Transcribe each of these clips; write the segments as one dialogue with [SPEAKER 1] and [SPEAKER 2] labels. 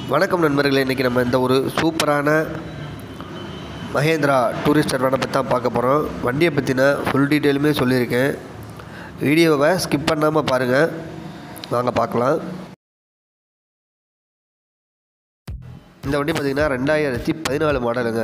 [SPEAKER 1] வணக்கம் நண்பர்களே இன்றைக்கி நம்ம இந்த ஒரு சூப்பரான மகேந்திரா டூரிஸ்டர் வேனை பற்றி தான் பார்க்க போகிறோம் வண்டியை பற்றின ஃபுல் டீட்டெயிலுமே சொல்லியிருக்கேன் வீடியோவை ஸ்கிப் பண்ணாமல் பாருங்கள் வாங்க பார்க்கலாம் இந்த வண்டி பார்த்திங்கன்னா ரெண்டாயிரத்தி பதினாலு மாடலுங்க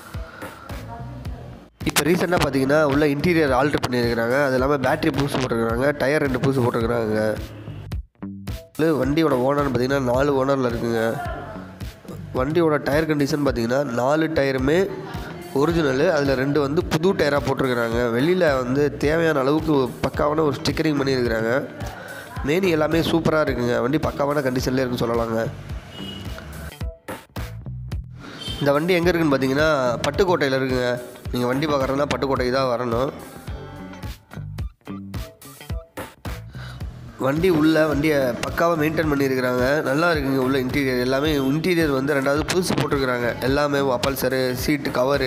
[SPEAKER 1] இப்போ ரீசெண்டாக பார்த்தீங்கன்னா உள்ள இன்டீரியர் ஆல்ட்ரு பண்ணியிருக்கிறாங்க அது இல்லாமல் பேட்டரி புதுசு போட்டிருக்கிறாங்க டயர் ரெண்டு புதுசு போட்டிருக்கிறாங்க இது வண்டியோட ஓனர்னு பார்த்தீங்கன்னா நாலு ஓனரில் இருக்குங்க வண்டியோட டயர் கண்டிஷன் பார்த்தீங்கன்னா நாலு டயருமே ஒரிஜினலு அதில் ரெண்டு வந்து புது டயராக போட்டிருக்கிறாங்க வெளியில் வந்து தேவையான அளவுக்கு பக்காவான ஒரு ஸ்டிக்கரிங் பண்ணியிருக்கிறாங்க மேனி எல்லாமே சூப்பராக இருக்குங்க வண்டி பக்காவான கண்டிஷன்லேயே இருக்குன்னு சொல்லலாங்க இந்த வண்டி எங்கே இருக்குன்னு பார்த்தீங்கன்னா பட்டுக்கோட்டையில் இருக்குங்க நீங்கள் வண்டி பார்க்குறதுனா பட்டுக்கோட்டைக்கு தான் வரணும் வண்டி உள்ள வண்டியை பக்காவாக மெயின்டைன் பண்ணியிருக்கிறாங்க நல்லா இருக்குங்க உள்ள இன்டீரியர் எல்லாமே இன்டீரியர் வந்து ரெண்டாவது புதுசு போட்டிருக்கிறாங்க எல்லாமே அப்பல்சரு சீட்டு கவரு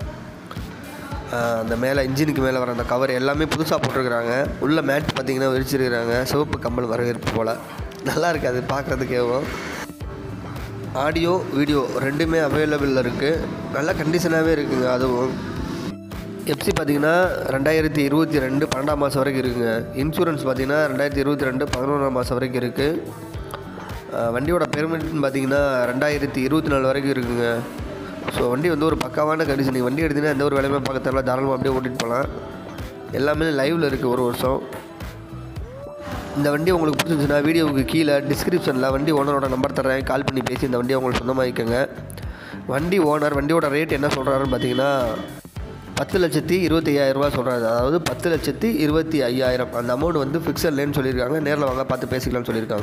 [SPEAKER 1] அந்த மேலே இன்ஜினுக்கு மேலே வர அந்த கவர் எல்லாமே புதுசாக போட்டிருக்கிறாங்க உள்ள மேட் பார்த்தீங்கன்னா விரிச்சிருக்கிறாங்க சிவப்பு கம்பல் வரவேற்பு போல் நல்லா இருக்குது அது பார்க்குறதுக்கேவும் ஆடியோ வீடியோ ரெண்டுமே அவைலபிளில் இருக்குது நல்ல கண்டிஷனாகவே இருக்குங்க அதுவும் எஃப்சி பார்த்தீங்கன்னா ரெண்டாயிரத்தி இருபத்தி ரெண்டு பன்னெண்டாம் மாதம் வரைக்கும் இருக்குங்க இன்சூரன்ஸ் பார்த்தீங்கன்னா ரெண்டாயிரத்தி இருபத்தி ரெண்டு பதினொன்றாம் மாதம் வரைக்கும் இருக்குது வண்டியோட பெர்மிட்னு பார்த்தீங்கன்னா ரெண்டாயிரத்தி இருபத்தி நாலு வரைக்கும் இருக்குங்க ஸோ வண்டி வந்து ஒரு பக்காவான கண்டிஷன் நீங்கள் வண்டி எடுத்தீங்கன்னா எந்த ஒரு வேலையுமே பார்க்க தேவையில்ல தாராளமாக அப்படியே ஓட்டிகிட்டு போகலாம் எல்லாமே லைவில் இருக்குது ஒரு வருஷம் இந்த வண்டி உங்களுக்கு பிடிச்சிருந்துச்சுன்னா வீடியோவுக்கு கீழே டிஸ்கிரிப்ஷனில் வண்டி ஓனரோட நம்பர் தரேன் கால் பண்ணி பேசி இந்த வண்டியை உங்களுக்கு சொந்தமாகிக்கோங்க வண்டி ஓனர் வண்டியோட ரேட் என்ன சொல்கிறாருன்னு பார்த்தீங்கன்னா பத்து லட்சத்தி இருபத்தி ஐயாயிரரூபா சொல்கிறாரு அதாவது பத்து லட்சத்தி இருபத்தி ஐயாயிரம் அந்த அமௌண்ட் வந்து ஃபிக்ஸட் லேன்னு சொல்லியிருக்காங்க நேரில் வாங்க பார்த்து பேசிக்கலாம்னு சொல்லியிருக்காங்க